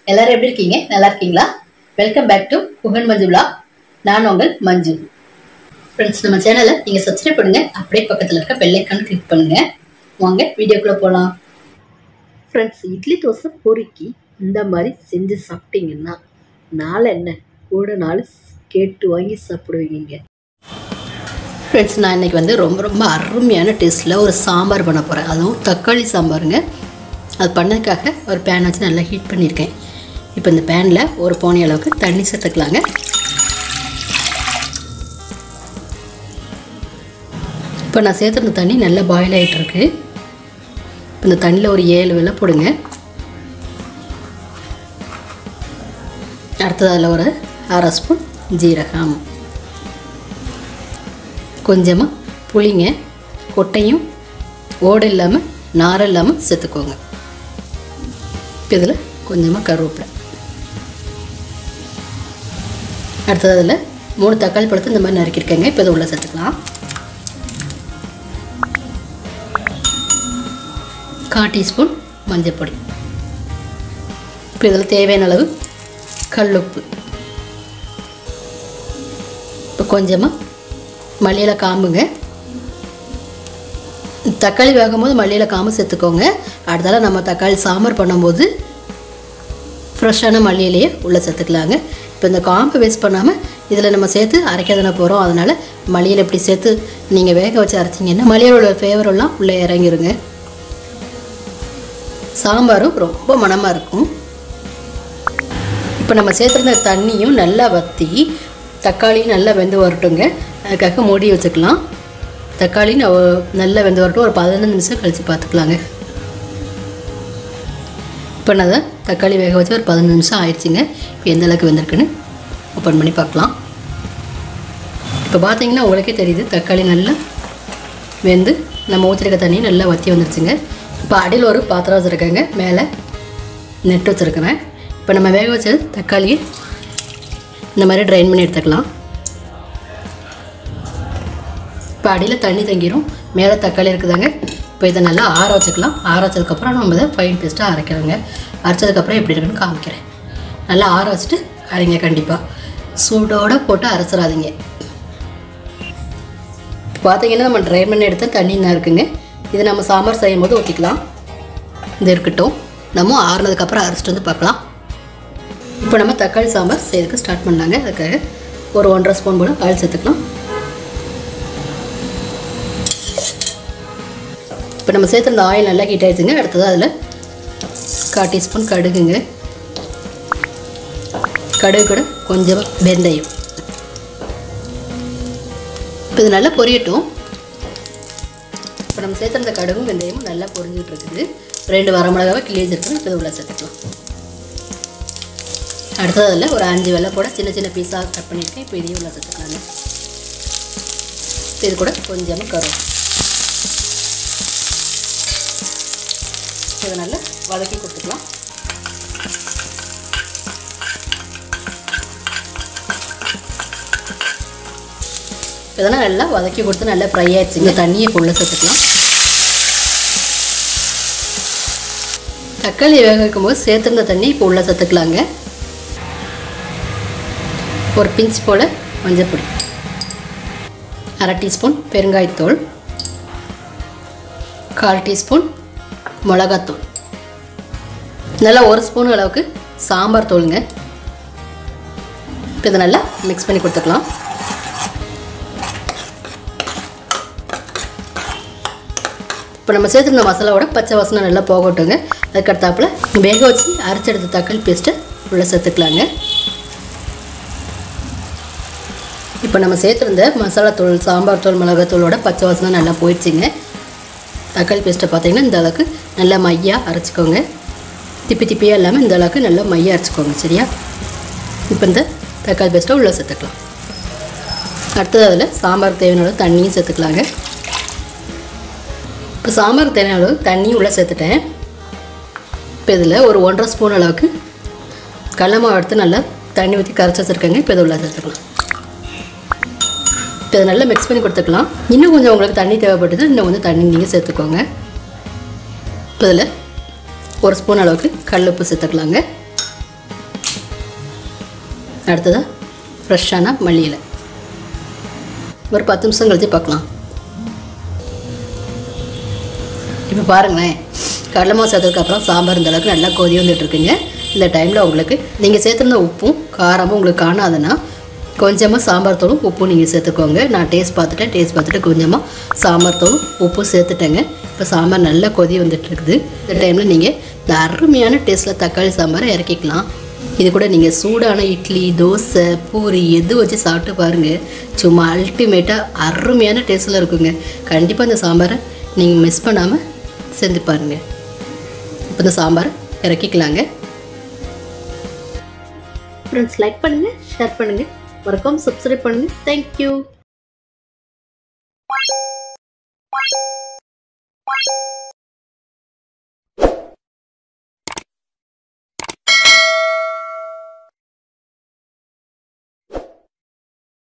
எல்லாரும் எப்படி இருக்கீங்க நல்லா இருக்கீங்களா welcome back to Kugan Manju விழாக் நான் உங்கள் மஞ்சு ஃப்ரெண்ட்ஸ் நம்ம சேனலை நீங்கள் சப்ஸ்கிரைப் பண்ணுங்க அப்படியே பக்கத்தில் இருக்க பெல் ஐக்கான் கிளிக் பண்ணுங்க வாங்க வீடியோக்குள்ளே போகலாம் ஃப்ரெண்ட்ஸ் இட்லி தோசை பொறுக்கி இந்த மாதிரி செஞ்சு சாப்பிட்டீங்கன்னா நாளை என்ன கூட நாள் கேட்டு வாங்கி சாப்பிடுவீங்க ஃப்ரெண்ட்ஸ் நான் இன்றைக்கி வந்து ரொம்ப ரொம்ப அருமையான டேஸ்ட்டில் ஒரு சாம்பார் பண்ண போகிறேன் அதுவும் தக்காளி சாம்பாருங்க அது பண்ணதுக்காக ஒரு பேன் வச்சு நல்லா ஹீட் பண்ணியிருக்கேன் இப்போ இந்த பேனில் ஒரு போனி அளவுக்கு தண்ணி சேர்த்துக்கலாங்க இப்போ நான் சேர்த்துருந்த தண்ணி நல்லா பாயில் ஆகிட்டுருக்கு இப்போ இந்த தண்ணியில் ஒரு ஏழு வெள்ளை போடுங்க அடுத்தது அதில் ஒரு அரை ஸ்பூன் ஜீரகம் கொஞ்சமாக புளிங்க கொட்டையும் ஓடு இல்லாமல் நார் இல்லாமல் சேர்த்துக்கோங்க இப்போ இதில் கொஞ்சமாக கருவேப்பிலை அடுத்தது அதில் மூணு தக்காளி பழத்தை இந்த மாதிரி நறுக்கியிருக்கேங்க இப்போ இதை உள்ளே சேர்த்துக்கலாம் கால் டீஸ்பூன் மஞ்சள் பொடி இப்போ இதில் தேவையான அளவு கல்லுப்பு இப்போ கொஞ்சமாக மல்லியில் காம்புங்க தக்காளி வேகும்போது மல்லியில் காம்பு சேர்த்துக்கோங்க அடுத்தால நம்ம தக்காளி சாம்பார் பண்ணும்போது ஃப்ரெஷ்ஷான மல்லியிலேயே உள்ளே சேர்த்துக்கலாங்க இப்போ இந்த காம்பை வேஸ்ட் பண்ணாமல் இதில் நம்ம சேர்த்து அரைக்க தானே போகிறோம் அதனால் மல்லியில் இப்படி சேர்த்து நீங்கள் வேக வச்சு அரைச்சிங்கன்னா மல்லியோட ஃப்ளேவரெல்லாம் உள்ளே இறங்கிருங்க சாம்பாரும் ரொம்ப மணமாக இருக்கும் இப்போ நம்ம சேர்த்துருந்த தண்ணியும் நல்லா வற்றி தக்காளியும் நல்லா வெந்து வரட்டுங்க அதுக்காக மூடி வச்சுக்கலாம் தக்காளி நல்லா வெந்து வரட்டும் ஒரு பதினஞ்சு நிமிஷம் கழித்து பார்த்துக்கலாங்க இப்போ நான் அதை தக்காளி வேக வச்சு ஒரு பதினஞ்சு நிமிஷம் ஆயிடுச்சுங்க இப்போ எந்த அளவுக்கு வெந்திருக்குன்னு ஓப்பன் பண்ணி பார்க்கலாம் இப்போ பார்த்தீங்கன்னா உங்களுக்கே தெரியுது தக்காளி நல்லா வெந்து நம்ம ஊற்றிருக்க தண்ணி நல்லா வற்றி வந்துருச்சுங்க இப்போ அடியில் ஒரு பாத்திரம் வச்சுருக்கேங்க மேலே நெட் வச்சுருக்கிறேன் இப்போ நம்ம வேக வச்ச தக்காளியை இந்த மாதிரி ட்ரைன் பண்ணி எடுத்துக்கலாம் இப்போ அடியில் தண்ணி தங்கிரும் மேலே தக்காளி இருக்குதாங்க இப்போ இதை நல்லா ஆற வச்சுக்கலாம் ஆற வச்சதுக்கப்புறம் நம்ம இதை ஃபைன் பேஸ்ட்டாக அரைக்கிறோங்க அரைச்சதுக்கப்புறம் எப்படி இருக்குன்னு காமிக்கிறேன் நல்லா ஆற வச்சுட்டு அரைங்க கண்டிப்பாக சூடோடு போட்டு அரைச்சிடாதீங்க பார்த்தீங்கன்னா நம்ம ட்ரை பண்ணி எடுத்த தண்ணி தான் இருக்குங்க இதை நம்ம சாம்பார் செய்யும் போது ஊற்றிக்கலாம் இது இருக்கட்டும் நம்ம ஆறுனதுக்கப்புறம் அரைச்சிட்டு வந்து பார்க்கலாம் இப்போ நம்ம தக்காளி சாம்பார் செய்யறதுக்கு ஸ்டார்ட் பண்ணலாங்க அதுக்காக ஒரு ஒன்றரை ஸ்பூன் போல் ஆயில் சேர்த்துக்கலாம் இப்போ நம்ம சேர்த்துருந்த ஆயில் நல்லா ஹீட் ஆயிடுச்சுங்க அடுத்தது அதில் கால் டீஸ்பூன் கடுகுங்க கடுகு கூட கொஞ்சம் வெந்தயம் இப்போ இது நல்லா பொரியட்டும் இப்போ நம்ம சேர்த்துருந்த கடுகும் வெந்தயமும் நல்லா பொரிஞ்சிட்டு இருக்குது ரெண்டு வரமிளகாவை கிளி வச்சுருக்கோம் இப்போ உள்ள சேர்த்துக்கலாம் அடுத்தது அதில் ஒரு அஞ்சு வெள்ளை கூட சின்ன சின்ன பீஸாக கட் பண்ணியிருக்கேன் இப்போ இதையும் உள்ள சேர்த்துக்கலாங்க இது கூட கொஞ்சமாக கரும் இதை நல்லா வதக்கி கொடுத்துக்கலாம் இதெல்லாம் நல்லா வதக்கி கொடுத்து நல்லா ஃப்ரை ஆயிடுச்சு இந்த தண்ணியை உள்ள சேர்த்துக்கலாம் தக்காளி வேக வைக்கும் போது சேர்த்துருந்த தண்ணி இப்போ உள்ள சேர்த்துக்கலாங்க ஒரு பிஞ்ச் போல் மஞ்சள் அரை டீஸ்பூன் பெருங்காயத்தூள் கால் டீஸ்பூன் மிளகாத்தூள் நல்லா ஒரு ஸ்பூன் அளவுக்கு சாம்பார் தூளுங்க இப்போ இதை நல்லா மிக்ஸ் பண்ணி கொடுத்துக்கலாம் இப்போ நம்ம சேர்த்துருந்த மசாலாவோட பச்சை வாசனை நல்லா போகட்டுங்க அதுக்கடுத்தாப்புல வேக வச்சு அரைச்செடுத்த தக்காளி பேஸ்ட்டை உள்ளே சேர்த்துக்கலாங்க இப்போ நம்ம சேர்த்துருந்த மசாலா தூள் சாம்பார் தூள் மிளகாத்தூளோட பச்சை வாசனை நல்லா போயிடுச்சுங்க தக்காளி பேஸ்ட்டை பார்த்தீங்கன்னா இந்த அளவுக்கு நல்லா மையாக அரைச்சிக்கோங்க திப்பி திப்பியாக இல்லாமல் இந்த அளவுக்கு நல்லா மையாக அரைச்சிக்கோங்க சரியா இப்போ இந்த தக்காளி பேஸ்ட்டை உள்ளே சேர்த்துக்கலாம் அடுத்தது அதில் சாம்பாருக்கு தேவையான அளவு தண்ணியும் சேர்த்துக்கலாங்க இப்போ சாம்பாருக்கு தேவையான அளவு தண்ணியும் உள்ளே சேர்த்துட்டேன் இப்போ இதில் ஒரு ஒன்றரை ஸ்பூன் அளவுக்கு கடல மாவு எடுத்து நல்லா தண்ணி ஊற்றி கரைச்சி வச்சுருக்கேங்க இப்போ இதை உள்ளே சேர்த்துக்கலாம் இப்போ இதை நல்லா மிக்ஸ் பண்ணி கொடுத்துக்கலாம் இன்னும் கொஞ்சம் உங்களுக்கு தண்ணி தேவைப்பட்டது இன்னும் கொஞ்சம் தண்ணி நீங்கள் சேர்த்துக்கோங்க இப்போ இதில் ஒரு ஸ்பூன் அளவுக்கு கல் உப்பு சேர்த்துக்கலாங்க அடுத்ததாக ஃப்ரெஷ்ஷான மல்லி இலை ஒரு பத்து நிமிஷம் கழித்து பார்க்கலாம் இப்போ பாருங்களேன் கடலை மாவு சேர்த்ததுக்கப்புறம் சாம்பார் இந்த அளவுக்கு நல்லா கொதி வந்துட்டு இருக்குங்க இந்த டைமில் உங்களுக்கு நீங்கள் சேர்த்துருந்த உப்பும் காரமும் உங்களுக்கு காணாதுன்னா கொஞ்சமாக சாம்பார் தூளும் உப்பும் நீங்கள் சேர்த்துக்கோங்க நான் டேஸ்ட் பார்த்துட்டேன் டேஸ்ட் பார்த்துட்டு கொஞ்சமாக சாம்பார் தூளும் உப்பும் சேர்த்துட்டேங்க இப்போ சாம்பார் நல்லா கொதி வந்துட்டு இருக்குது இந்த டைமில் நீங்கள் இந்த அருமையான டேஸ்ட்டில் தக்காளி சாம்பாரை இறக்கிக்கலாம் இது கூட நீங்கள் சூடான இட்லி தோசை பூரி எது வச்சு சாப்பிட்டு பாருங்கள் சும்மா அல்டிமேட்டாக அருமையான டேஸ்ட்டில் இருக்குங்க கண்டிப்பாக இந்த சாம்பாரை நீங்கள் மிஸ் பண்ணாமல் செஞ்சு பாருங்கள் இப்போ இந்த சாம்பார் இறக்கிக்கலாங்க ஃப்ரெண்ட்ஸ் லைக் பண்ணுங்கள் ஷேர் பண்ணுங்கள் மறக்காம சப்ஸ்கிரைப் பண்ணுங்கள் தேங்க்யூ